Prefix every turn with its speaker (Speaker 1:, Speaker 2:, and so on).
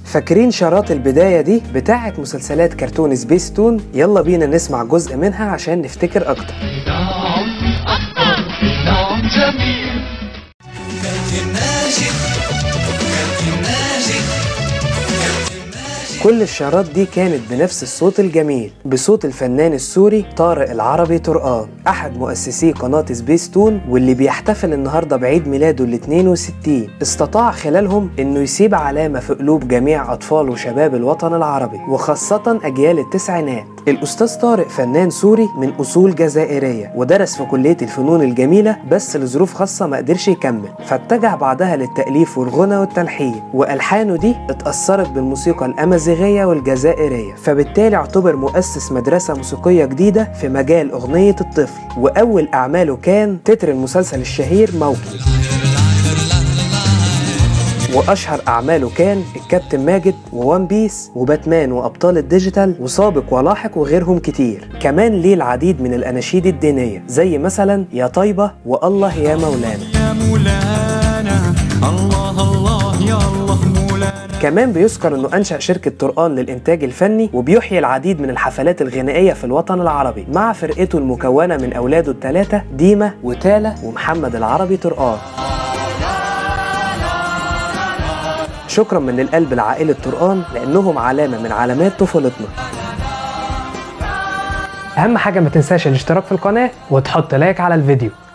Speaker 1: فاكرين شارات البداية دي بتاعة مسلسلات كرتون سبيس تون يلا بينا نسمع جزء منها عشان نفتكر أكتر
Speaker 2: نعم أكثر نعم جميل كابتن ماجد كابتن ماجد
Speaker 1: كل الشارات دي كانت بنفس الصوت الجميل بصوت الفنان السوري طارق العربي طرقان أحد مؤسسي قناة سبيس تون واللي بيحتفل النهاردة بعيد ميلاده ال 62 استطاع خلالهم إنه يسيب علامة في قلوب جميع أطفال وشباب الوطن العربي وخاصة أجيال التسعينات الأستاذ طارق فنان سوري من أصول جزائرية ودرس في كلية الفنون الجميلة بس لظروف خاصة ما قدرش يكمل فاتجه بعدها للتأليف والغنى والتلحين وألحانه دي اتأثرت بالموسيقى الأمازيغية والجزائرية فبالتالي اعتبر مؤسس مدرسة موسيقية جديدة في مجال أغنية الطفل وأول أعماله كان تتر المسلسل الشهير موكل واشهر اعماله كان الكابتن ماجد ووان بيس وباتمان وابطال الديجيتال وسابق ولاحق وغيرهم كتير كمان ليه العديد من الاناشيد الدينيه زي مثلا يا طيبه والله يا مولانا
Speaker 3: يا مولانا الله الله يا الله مولانا
Speaker 1: كمان بيذكر انه انشا شركه طرقان للانتاج الفني وبيحيي العديد من الحفلات الغنائيه في الوطن العربي مع فرقته المكونه من اولاده الثلاثه ديما وتالا ومحمد العربي طرقان شكرا من القلب لعائلة طرقان لأنهم علامة من علامات طفولتنا أهم حاجة ما تنساش الاشتراك في القناة وتحط لايك على الفيديو